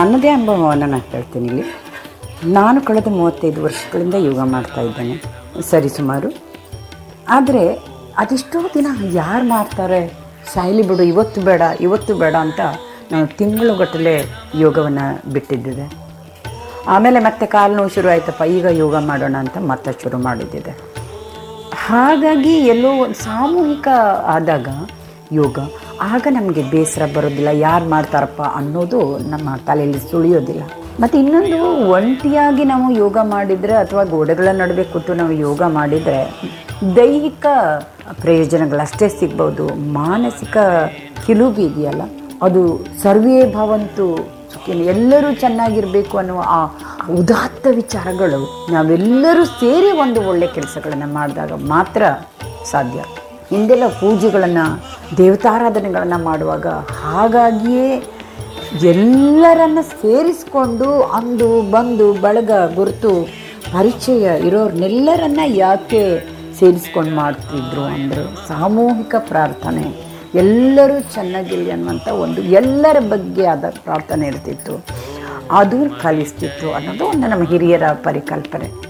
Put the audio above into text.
ನನ್ನದೇ ಅನುಭವವನ್ನು ನಾನು ಹೇಳ್ತೀನಿ ಇಲ್ಲಿ ನಾನು ಕಳೆದ ಮೂವತ್ತೈದು ವರ್ಷಗಳಿಂದ ಯೋಗ ಮಾಡ್ತಾ ಇದ್ದೇನೆ ಸರಿ ಸುಮಾರು ಆದರೆ ಅದೆಷ್ಟೋ ದಿನ ಯಾರು ಮಾಡ್ತಾರೆ ಸಾಯಲಿ ಬಿಡು ಇವತ್ತು ಬೇಡ ಇವತ್ತು ಬೇಡ ಅಂತ ನಾನು ತಿಂಗಳುಗಟ್ಟಲೆ ಯೋಗವನ್ನು ಬಿಟ್ಟಿದ್ದಿದೆ ಆಮೇಲೆ ಮತ್ತೆ ಕಾಲು ನೋವು ಶುರು ಆಯ್ತಪ್ಪ ಈಗ ಯೋಗ ಮಾಡೋಣ ಅಂತ ಮತ್ತೆ ಶುರು ಮಾಡಿದ್ದಿದೆ ಹಾಗಾಗಿ ಎಲ್ಲೋ ಒಂದು ಸಾಮೂಹಿಕ ಆದಾಗ ಯೋಗ ಆಗ ನಮಗೆ ಬೇಸರ ಬರೋದಿಲ್ಲ ಯಾರು ಮಾಡ್ತಾರಪ್ಪ ಅನ್ನೋದು ನಮ್ಮ ತಲೆಯಲ್ಲಿ ಸುಳಿಯೋದಿಲ್ಲ ಮತ್ತು ಇನ್ನೊಂದು ಒಂಟಿಯಾಗಿ ನಾವು ಯೋಗ ಮಾಡಿದರೆ ಅಥವಾ ಗೋಡೆಗಳ ನಡುವೆ ಕೂತು ನಾವು ಯೋಗ ಮಾಡಿದರೆ ದೈಹಿಕ ಪ್ರಯೋಜನಗಳಷ್ಟೇ ಸಿಗ್ಬೋದು ಮಾನಸಿಕ ಕಿಲುಬು ಇದೆಯಲ್ಲ ಅದು ಸರ್ವೇ ಭವಂತು ಸುಖಿನ ಎಲ್ಲರೂ ಚೆನ್ನಾಗಿರಬೇಕು ಅನ್ನುವ ಆ ಉದಾತ್ತ ವಿಚಾರಗಳು ನಾವೆಲ್ಲರೂ ಸೇರಿ ಒಂದು ಒಳ್ಳೆ ಕೆಲಸಗಳನ್ನು ಮಾಡಿದಾಗ ಮಾತ್ರ ಸಾಧ್ಯ ಹಿಂದೆಲ್ಲ ಪೂಜೆಗಳನ್ನು ದೇವತಾರಾಧನೆಗಳನ್ನು ಮಾಡುವಾಗ ಹಾಗಾಗಿಯೇ ಎಲ್ಲರನ್ನ ಸೇರಿಸ್ಕೊಂಡು ಅಂದು ಬಂದು ಬಳಗ ಗುರುತು ಪರಿಚಯ ಇರೋರ್ನೆಲ್ಲರನ್ನ ಯಾಕೆ ಸೇರಿಸ್ಕೊಂಡು ಮಾಡ್ತಿದ್ರು ಅಂದರೆ ಸಾಮೂಹಿಕ ಪ್ರಾರ್ಥನೆ ಎಲ್ಲರೂ ಚೆನ್ನಾಗಿರಲಿ ಅನ್ನುವಂಥ ಒಂದು ಎಲ್ಲರ ಬಗ್ಗೆ ಆದ ಪ್ರಾರ್ಥನೆ ಇರ್ತಿತ್ತು ಅದು ಕಲಿಸ್ತಿತ್ತು ಅನ್ನೋದು ಒಂದು ನಮ್ಮ ಹಿರಿಯರ ಪರಿಕಲ್ಪನೆ